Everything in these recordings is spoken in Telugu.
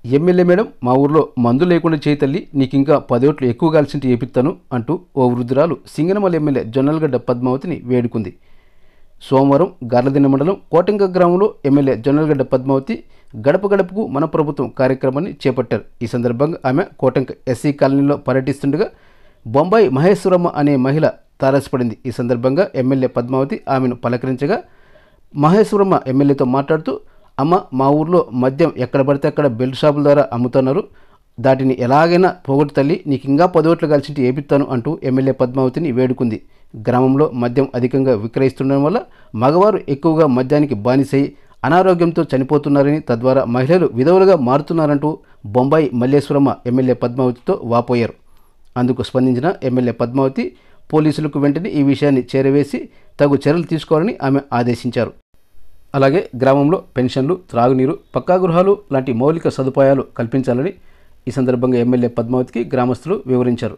ఎమ్మెల్యే మేడం మా ఊర్లో మందు లేకుండా చేయి తల్లి నీకు ఇంకా పదోట్లు ఎక్కువ కాల్సింటి ఏపిస్తాను అంటూ ఓ వృద్ధురాలు సింగనమల ఎమ్మెల్యే జొన్నలగడ్డ పద్మావతిని వేడుకుంది సోమవారం గార్లదిన్న మండలం కోటంగ గ్రామంలో ఎమ్మెల్యే జొన్నలగడ్డ పద్మావతి గడప గడపకు మన ప్రభుత్వం కార్యక్రమాన్ని చేపట్టారు ఈ సందర్భంగా ఆమె కోటంక ఎస్సీ కాలనీలో పర్యటిస్తుండగా బొంబాయి మహేశ్వరమ్మ అనే మహిళ తారసపడింది ఈ సందర్భంగా ఎమ్మెల్యే పద్మావతి ఆమెను పలకరించగా మహేశ్వరమ్మ ఎమ్మెల్యేతో మాట్లాడుతూ అమ్మ మా ఊర్లో మద్యం ఎక్కడ పడితే అక్కడ బెల్ట్ షాపుల ద్వారా అమ్ముతున్నారు దాటిని ఎలాగైనా పోగొట్టు తల్లి నీకు ఇంకా పదోట్లు కలిసింటి ఏపిస్తాను అంటూ ఎమ్మెల్యే పద్మావతిని వేడుకుంది గ్రామంలో మద్యం అధికంగా విక్రయిస్తుండడం వల్ల మగవారు ఎక్కువగా మద్యానికి బానిసై అనారోగ్యంతో చనిపోతున్నారని తద్వారా మహిళలు విధవులుగా మారుతున్నారంటూ బొంబాయి మల్లేశ్వరమ్మ ఎమ్మెల్యే పద్మావతితో వాపోయారు అందుకు స్పందించిన ఎమ్మెల్యే పద్మావతి పోలీసులకు వెంటనే ఈ విషయాన్ని చేరవేసి తగు చర్యలు తీసుకోవాలని ఆమె ఆదేశించారు అలాగే గ్రామంలో పెన్షన్లు త్రాగునీరు పక్కా గృహాలు లాంటి మౌలిక సదుపాయాలు కల్పించాలని ఈ సందర్భంగా ఎమ్మెల్యే పద్మావతికి గ్రామస్తులు వివరించారు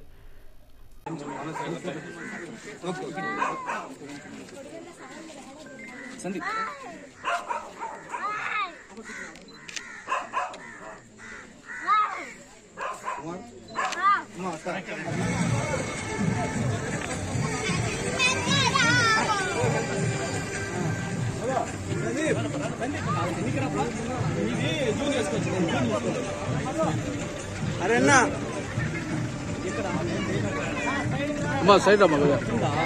అరే అన్న అమ్మా సైడ్ అమ్మా కొద్దిగా.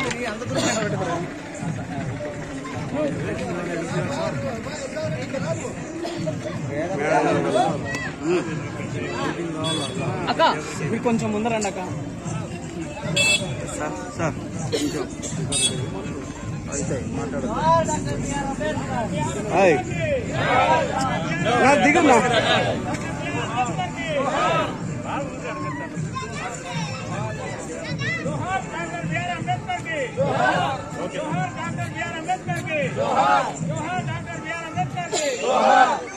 అక్క మీరు కొంచెం ముందరండి అక్క సార్ సార్ అయితే మాట్లాడదు హాయ్ నా దిగన్నా जोहार डॉक्टर बी आर अम्बेडकर की जोहार जोहार डॉक्टर बी आर अम्बेडकर की जोहार जोहार डॉक्टर बी आर अम्बेडकर की जोहार